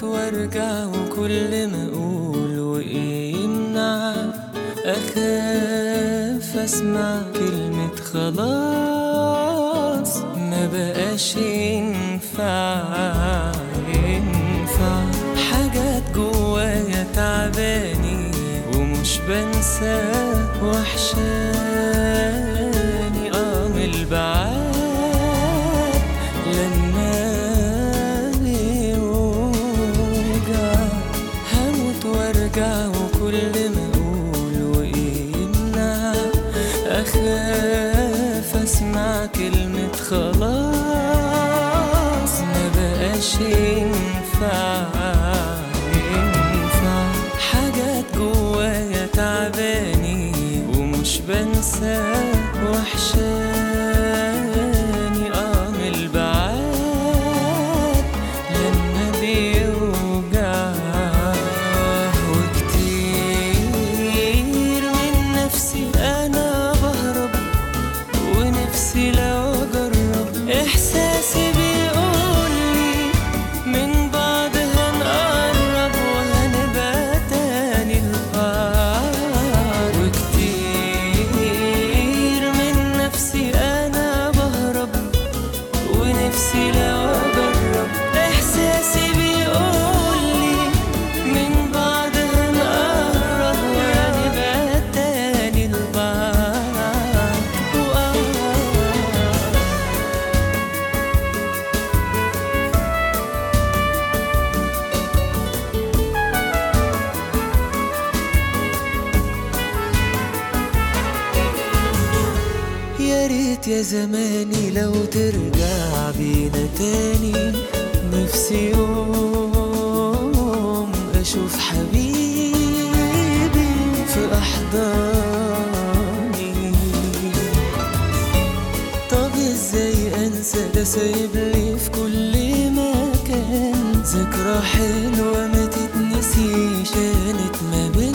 هموت وارجع وكل ما اقول وايه يمنع اخاف اسمع كلمة خلاص ما بقاش ينفع ينفع حاجات جوايا تعباني ومش بنسى وحشاني اه من البعاد لما بيوجع هموت وارجع وكل ما اقول وايه يمنع اخاف اسمع كلمة خلاص ما بقاش ينفع ينفع حاجات جوايا تعباني ومش بنسى وحشاني اه من البعاد لما بيوجع وكتير من نفسي انا بهرب ونفسي لو اجرب احساسي بيقولي من بعد هنقرب وهنبقى تاني لبعض وكتير من نفسي انا بهرب ونفسي لو اجرب احساسي بيقولي من بعد هنقرب وهنبقى تاني لبعض وآه يا ريت يا زماني لو ترجع بينا تاني نفسي يوم اشوف حبيبي في احضاني طب ازاي انسى ده سايب لي في كل مكان ذكرى حلوه ما تتنسيش كانت ما بينا